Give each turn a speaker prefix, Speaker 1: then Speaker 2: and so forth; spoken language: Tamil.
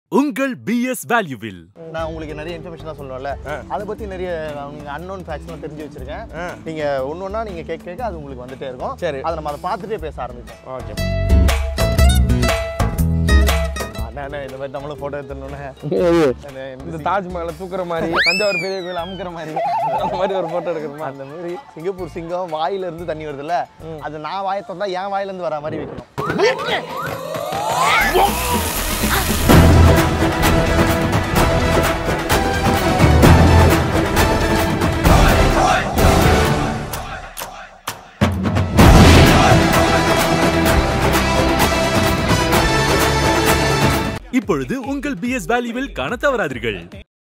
Speaker 1: உங்கள் பிஎஸ் வேல்யூவில்
Speaker 2: நான் உங்களுக்கு நிறைய இன்ஃபர்மேஷன் சொல்லணும்ல அதை பத்தி நிறைய நீங்க அன்னோன் ஃபேக்ட்ஸ்லாம் தெரிஞ்சு வச்சிருக்கேன் நீங்க ஒன்று ஒன்றா நீங்க கேட்க கேட்க அது உங்களுக்கு வந்துட்டே இருக்கும்
Speaker 3: சரி.
Speaker 2: அதை நம்ம அதை பார்த்துட்டே பேச ஆரம்பிச்சோம்
Speaker 3: ஓகே
Speaker 2: அண்ணா அண்ணா, இந்த மாதிரி நம்மளும் ஃபோட்டோ எடுத்துடணும்னு
Speaker 3: இந்த தாஜ்மஹாலை தூக்குற மாதிரி தஞ்சாவூர் பெரிய கோயில் அமுக்குற மாதிரி அந்த மாதிரி ஒரு போட்டோ எடுக்கிறோமா
Speaker 2: அந்த மாதிரி சிங்கப்பூர் சிங்கம் வாயில இருந்து தண்ணி வருதுல்ல அது நான் வாயை திறந்தா என் வாயில இருந்து வர மாதிரி வைக்கணும்
Speaker 1: இப்பொழுது உங்கள் பிஎஸ் வேல்யூவில் காண தவறாதீர்கள்